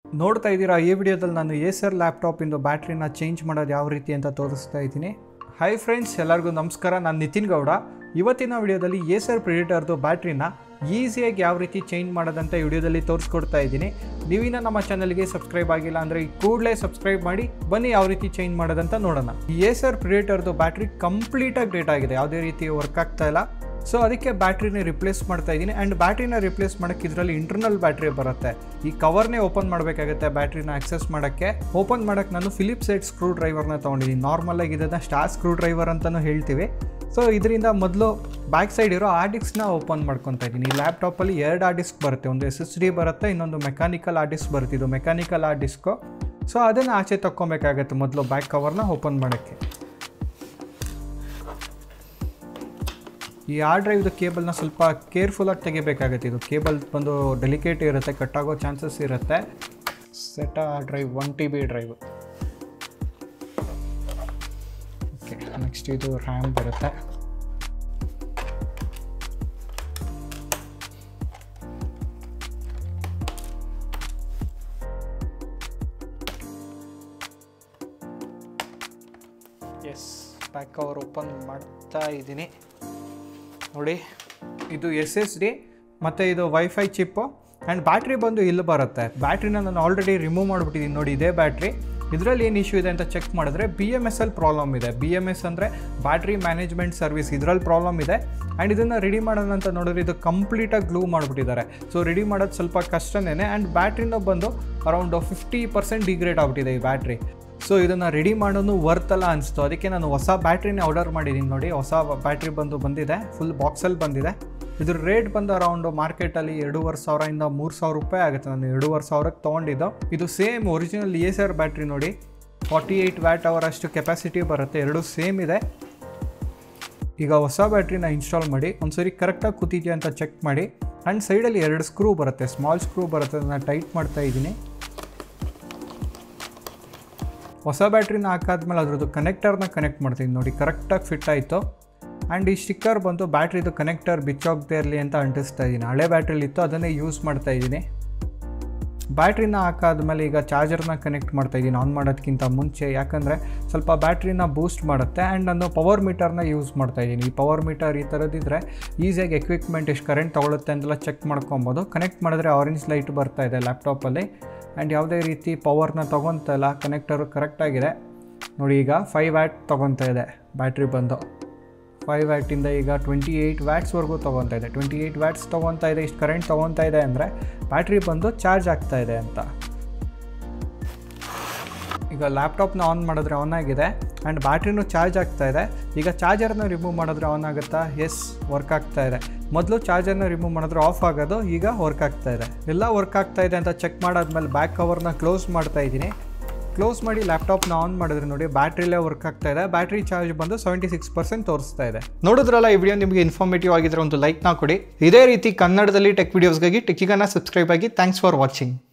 ನೋಡ್ತಾ ಇದ್ದೀರಾ ಈ ವಿಡಿಯೋದಲ್ಲಿ ನಾನು ಏಸರ್ ಲ್ಯಾಪ್ಟಾಪಿಂದು ಬ್ಯಾಟ್ರಿನ ಚೇಂಜ್ ಮಾಡೋದು ಯಾವ ರೀತಿ ಅಂತ ತೋರಿಸ್ತಾ ಇದ್ದೀನಿ ಹಾಯ್ ಫ್ರೆಂಡ್ಸ್ ಎಲ್ಲರಿಗೂ ನಮಸ್ಕಾರ ನಾನು ನಿತಿನ್ ಗೌಡ ಇವತ್ತಿನ ವಿಡಿಯೋದಲ್ಲಿ ಏಸರ್ ಪ್ರಿಡಿಟರ್ದು ಬ್ಯಾಟ್ರಿನ ಈಸಿಯಾಗಿ ಯಾವ ರೀತಿ ಚೇಂಜ್ ಮಾಡೋದಂತ ಈ ವಿಡಿಯೋದಲ್ಲಿ ತೋರಿಸ್ಕೊಡ್ತಾ ಇದ್ದೀನಿ ನೀವಿನ ನಮ್ಮ ಚಾನಲ್ಗೆ ಸಬ್ಸ್ಕ್ರೈಬ್ ಆಗಿಲ್ಲ ಅಂದರೆ ಈ ಕೂಡಲೇ ಸಬ್ಸ್ಕ್ರೈಬ್ ಮಾಡಿ ಬನ್ನಿ ಯಾವ ರೀತಿ ಚೇಂಜ್ ಮಾಡೋದಂತ ನೋಡೋಣ ಏಸರ್ ಪ್ರಿಡಿಟರ್ದು ಬ್ಯಾಟ್ರಿ ಕಂಪ್ಲೀಟಾಗಿ ಡೇಟ್ ಆಗಿದೆ ಯಾವುದೇ ರೀತಿ ವರ್ಕ್ ಆಗ್ತಾ ಇಲ್ಲ ಸೊ ಅದಕ್ಕೆ ಬ್ಯಾಟ್ರಿನ ರಿಪ್ಲೇಸ್ ಮಾಡ್ತಾ ಇದ್ದೀನಿ ಆ್ಯಂಡ್ ಬ್ಯಾಟ್ರಿನ ರಿಪ್ಲೇಸ್ ಮಾಡೋಕ್ಕೆ ಇದರಲ್ಲಿ ಇಂಟರ್ನಲ್ ಬ್ಯಾಟ್ರಿ ಬರುತ್ತೆ ಈ ಕವರ್ನೇ ಓಪನ್ ಮಾಡಬೇಕಾಗುತ್ತೆ ಬ್ಯಾಟ್ರಿನ ಆಕ್ಸೆಸ್ ಮಾಡೋಕ್ಕೆ ಓಪನ್ ಮಾಡೋಕ್ಕೆ ನಾನು ಫಿಲಿಪ್ ಸೈಡ್ ಸ್ಕ್ರೂ ಡ್ರೈವರ್ನ ತೊಗೊಂಡಿದ್ದೀನಿ ನಾರ್ಮಲಾಗಿ ಇದನ್ನು ಸ್ಟಾರ್ ಸ್ಕ್ರೂ ಡ್ರೈವರ್ ಅಂತಲೂ ಹೇಳ್ತೀವಿ ಸೊ ಇದರಿಂದ ಮೊದಲು ಬ್ಯಾಕ್ ಸೈಡ್ ಇರೋ ಆ ಡಿಸ್ಕ್ನ ಓಪನ್ ಮಾಡ್ಕೊತಾ ಇದ್ದೀನಿ ಈ ಲ್ಯಾಪ್ಟಾಪಲ್ಲಿ ಎರಡು ಆ ಡಿಸ್ಕ್ ಬರುತ್ತೆ ಒಂದು ಎಸ್ ಎಸ್ ಡಿ ಬರುತ್ತೆ ಇನ್ನೊಂದು ಮೆಕ್ಯಾನಿಕಲ್ ಆ ಡಿಸ್ಕ್ ಬರುತ್ತೆ ಇದು ಮೆಕ್ಯಾನಿಕಲ್ ಆ ಡಿಸ್ಕು ಸೊ ಅದನ್ನು ಆಚೆ ತಕ್ಕೊಬೇಕಾಗತ್ತೆ ಮೊದಲು ಬ್ಯಾಕ್ ಕವರ್ನ ಓಪನ್ ಮಾಡೋಕ್ಕೆ ಈ ಆರ್ ಡ್ರೈವ್ದು ಕೇಬಲ್ನ ಸ್ವಲ್ಪ ಕೇರ್ಫುಲ್ಲಾಗಿ ತೆಗಿಬೇಕಾಗುತ್ತೆ ಇದು ಕೇಬಲ್ ಬಂದು ಡೆಲಿಕೇಟ್ ಇರುತ್ತೆ ಕಟ್ಟಾಗೋ ಚಾನ್ಸಸ್ ಇರುತ್ತೆ SATA drive one T B drive okay next ಇದು ರ್ಯಾಮ್ ಬರುತ್ತೆ ಎಸ್ ಬ್ಯಾಕ್ ಕವರ್ ಓಪನ್ ಮಾಡ್ತಾ ಇದ್ದೀನಿ ನೋಡಿ ಇದು ಎಸ್ ಎಸ್ ಡಿ ಮತ್ತು ಇದು ವೈಫೈ ಚಿಪ್ಪು ಆ್ಯಂಡ್ ಬ್ಯಾಟ್ರಿ ಬಂದು ಇಲ್ಲಿ ಬರುತ್ತೆ ಬ್ಯಾಟ್ರಿನ ನಾನು ಆಲ್ರೆಡಿ ರಿಮೂವ್ ಮಾಡಿಬಿಟ್ಟಿದ್ದೀನಿ ನೋಡಿ ಇದೇ ಬ್ಯಾಟ್ರಿ ಇದರಲ್ಲಿ ಏನು ಇಶ್ಯೂ ಇದೆ ಅಂತ ಚೆಕ್ ಮಾಡಿದ್ರೆ ಬಿ ಎಮ್ ಎಸ್ ಅಲ್ಲಿ ಪ್ರಾಬ್ಲಮ್ ಇದೆ ಬಿ ಎಮ್ ಎಸ್ ಅಂದರೆ ಬ್ಯಾಟ್ರಿ ಮ್ಯಾನೇಜ್ಮೆಂಟ್ ಸರ್ವಿಸ್ ಇದರಲ್ಲಿ ಪ್ರಾಬ್ಲಮ್ ಇದೆ ಆ್ಯಂಡ್ ಇದನ್ನು ರೆಡಿ ಮಾಡೋಣ ಅಂತ ನೋಡಿದ್ರೆ ಇದು ಕಂಪ್ಲೀಟಾಗಿ ಗ್ಲೂ ಮಾಡಿಬಿಟ್ಟಿದ್ದಾರೆ ಸೊ ರೆಡಿ ಮಾಡೋದು ಸ್ವಲ್ಪ ಕಷ್ಟನೇ ಆ್ಯಂಡ್ ಬ್ಯಾಟ್ರಿನ ಬಂದು ಅರೌಂಡ್ ಫಿಫ್ಟಿ ಪರ್ಸೆಂಟ್ ಡಿಗ್ರೇಡ್ ಆಗಿಬಿಟ್ಟಿದೆ ಈ ಬ್ಯಾಟ್ರಿ ಸೊ ಇದನ್ನು ರೆಡಿ ಮಾಡೋನು ವರ್ತಲ್ಲ ಅನಿಸ್ತು ಅದಕ್ಕೆ ನಾನು ಹೊಸ ಬ್ಯಾಟ್ರಿನೇ ಆರ್ಡರ್ ಮಾಡಿದ್ದೀನಿ ನೋಡಿ ಹೊಸ ಬ್ಯಾಟ್ರಿ ಬಂದು ಬಂದಿದೆ ಫುಲ್ ಬಾಕ್ಸಲ್ಲಿ ಬಂದಿದೆ ಇದ್ರ ರೇಟ್ ಬಂದು ಅರೌಂಡ್ ಮಾರ್ಕೆಟಲ್ಲಿ ಎರಡೂವರೆ ಸಾವಿರದಿಂದ ಮೂರು ಸಾವಿರ ರೂಪಾಯಿ ಆಗುತ್ತೆ ನಾನು ಎರಡೂವರೆ ಸಾವಿರಕ್ಕೆ ತೊಗೊಂಡಿದ್ದು ಇದು same original Acer battery ನೋಡಿ ಫಾರ್ಟಿ ಏಯ್ಟ್ ವ್ಯಾಟ್ ಅವರ್ ಅಷ್ಟು ಕೆಪಾಸಿಟಿ ಬರುತ್ತೆ ಎರಡು ಸೇಮ್ ಇದೆ ಈಗ ಹೊಸ ಬ್ಯಾಟ್ರಿನ ಇನ್ಸ್ಟಾಲ್ ಮಾಡಿ ಒಂದ್ಸರಿ ಕರೆಕ್ಟಾಗಿ ಕೂತಿದೆಯಾ ಅಂತ ಚೆಕ್ ಮಾಡಿ ಆ್ಯಂಡ್ ಸೈಡಲ್ಲಿ ಎರಡು ಸ್ಕ್ರೂ ಬರುತ್ತೆ ಸ್ಮಾಲ್ ಸ್ಕ್ರೂ ಬರುತ್ತೆ ಅದನ್ನು ಟೈಟ್ ಮಾಡ್ತಾ ಇದ್ದೀನಿ ಹೊಸ ಬ್ಯಾಟ್ರಿನ ಹಾಕಾದ್ಮೇಲೆ ಅದ್ರದ್ದು ಕನೆಕ್ಟರ್ನ ಕನೆಕ್ಟ್ ಮಾಡ್ತೀನಿ ನೋಡಿ ಕರೆಕ್ಟಾಗಿ ಫಿಟ್ ಆಯಿತು ಆ್ಯಂಡ್ ಈ ಸ್ಟಿಕ್ಕರ್ ಬಂದು ಬ್ಯಾಟ್ರಿದು ಕನೆಕ್ಟರ್ ಬಿಚ್ಚೋಗದೆ ಇರಲಿ ಅಂತ ಅಂಟಿಸ್ತಾ ಇದ್ದೀನಿ ಹಳೆ ಬ್ಯಾಟ್ರಿಲಿ ಇತ್ತು ಅದನ್ನೇ ಯೂಸ್ ಮಾಡ್ತಾ ಇದ್ದೀನಿ ಬ್ಯಾಟ್ರಿನ ಹಾಕಾದ್ಮೇಲೆ ಈಗ ಚಾರ್ಜರ್ನ ಕನೆಕ್ಟ್ ಮಾಡ್ತಾ ಇದ್ದೀನಿ ಆನ್ ಮಾಡೋದಕ್ಕಿಂತ ಮುಂಚೆ ಯಾಕಂದರೆ ಸ್ವಲ್ಪ ಬ್ಯಾಟ್ರಿನ ಬೂಸ್ಟ್ ಮಾಡುತ್ತೆ ಆ್ಯಂಡ್ ನಾನು ಪವರ್ ಮೀಟರ್ನ ಯೂಸ್ ಮಾಡ್ತಾ ಇದ್ದೀನಿ ಈ ಪವರ್ ಮೀಟರ್ ಈ ಥರದ್ದಿದ್ರೆ ಈಸಿಯಾಗಿ ಎಕ್ವಿಪ್ಮೆಂಟ್ ಎಷ್ಟು ಕರೆಂಟ್ ತೊಗೊಳುತ್ತೆ ಅಂತೆಲ್ಲ ಚೆಕ್ ಮಾಡ್ಕೊಬೋದು ಕನೆಕ್ಟ್ ಮಾಡಿದ್ರೆ ಆರೆಂಜ್ ಲೈಟ್ ಬರ್ತಾ ಇದೆ ಲ್ಯಾಪ್ಟಾಪಲ್ಲಿ ಆ್ಯಂಡ್ ಯಾವುದೇ ರೀತಿ ಪವರ್ನ ತೊಗೊತಾ ಇಲ್ಲ ಕನೆಕ್ಟರು ಕರೆಕ್ಟಾಗಿದೆ ನೋಡಿ ಈಗ ಫೈವ್ ವ್ಯಾಟ್ ತೊಗೊತಾ ಇದೆ ಬ್ಯಾಟ್ರಿ ಬಂದು ಫೈವ್ ವ್ಯಾಟಿಂದ ಈಗ ಟ್ವೆಂಟಿ ಏಯ್ಟ್ ವ್ಯಾಟ್ಸ್ವರೆಗೂ ತೊಗೊತಾ ಇದೆ ಟ್ವೆಂಟಿ ಏಯ್ಟ್ ವ್ಯಾಟ್ಸ್ ತೊಗೊತಾ ಇದೆ ಇಷ್ಟು ಕರೆಂಟ್ ತೊಗೊತಾ ಇದೆ ಅಂದರೆ ಬ್ಯಾಟ್ರಿ ಬಂದು ಚಾರ್ಜ್ ಆಗ್ತಾ ಇದೆ ಅಂತ ಈಗ ಲ್ಯಾಪ್ಟಾಪ್ನ ಆನ್ ಮಾಡಿದ್ರೆ ಆನ್ ಆಗಿದೆ ಆ್ಯಂಡ್ ಬ್ಯಾಟ್ರಿನೂ ಚಾರ್ಜ್ ಆಗ್ತಾ ಇದೆ ಈಗ ಚಾರ್ಜರ್ನ ರಿಮೂವ್ ಮಾಡಿದ್ರೆ ಆನ್ ಆಗುತ್ತಾ ಎಸ್ ವರ್ಕ್ ಆಗ್ತಾ ಇದೆ ಮೊದಲು ಚಾರ್ಜರ್ನ ರಿಮೂವ್ ಮಾಡಿದ್ರೆ ಆಫ್ ಆಗೋದು ಈಗ ವರ್ಕ್ ಆಗ್ತಾ ಇದೆ ಎಲ್ಲ ವರ್ಕ್ ಆಗ್ತಾ ಇದೆ ಅಂತ ಚೆಕ್ ಮಾಡಾದ್ಮೇಲೆ ಬ್ಯಾಕ್ ಕವರ್ನ ಕ್ಲೋಸ್ ಮಾಡ್ತಾ ಇದ್ದೀನಿ ಕ್ಲೋಸ್ ಮಾಡಿ ಲ್ಯಾಪ್ಟಾಪ್ನ ಆನ್ ಮಾಡಿದ್ರೆ ನೋಡಿ ಬ್ಯಾಟ್ರಿಲೇ ವರ್ಕ್ ಆಗ್ತಾ ಇದೆ ಬ್ಯಾಟ್ರಿ ಚಾರ್ಜ್ ಬಂದು ಸೆವೆಂಟಿ ಸಿಕ್ಸ್ ಪರ್ಸೆಂಟ್ ತೋರಿಸ್ತಾ ಇದೆ ನೋಡಿದ್ರಲ್ಲ ಈ ವಿಡಿಯೋ ನಿಮಗೆ ಇನ್ಫಾರ್ಮೇಟಿವ್ ಆಗಿದ್ರೆ ಒಂದು ಲೈಕ್ನ ಕೊಡಿ ಇದೇ ರೀತಿ ಕನ್ನಡದಲ್ಲಿ ಟೆಕ್ ವಿಡಿಯೋಸ್ಗಾಗಿ ಟೆಕ್ಕಿಗನ್ನ ಸಬ್ಸ್ಕ್ರೈಬ್ ಆಗಿ ಥ್ಯಾಂಕ್ಸ್ ಫಾರ್ ವಾಚಿಂಗ್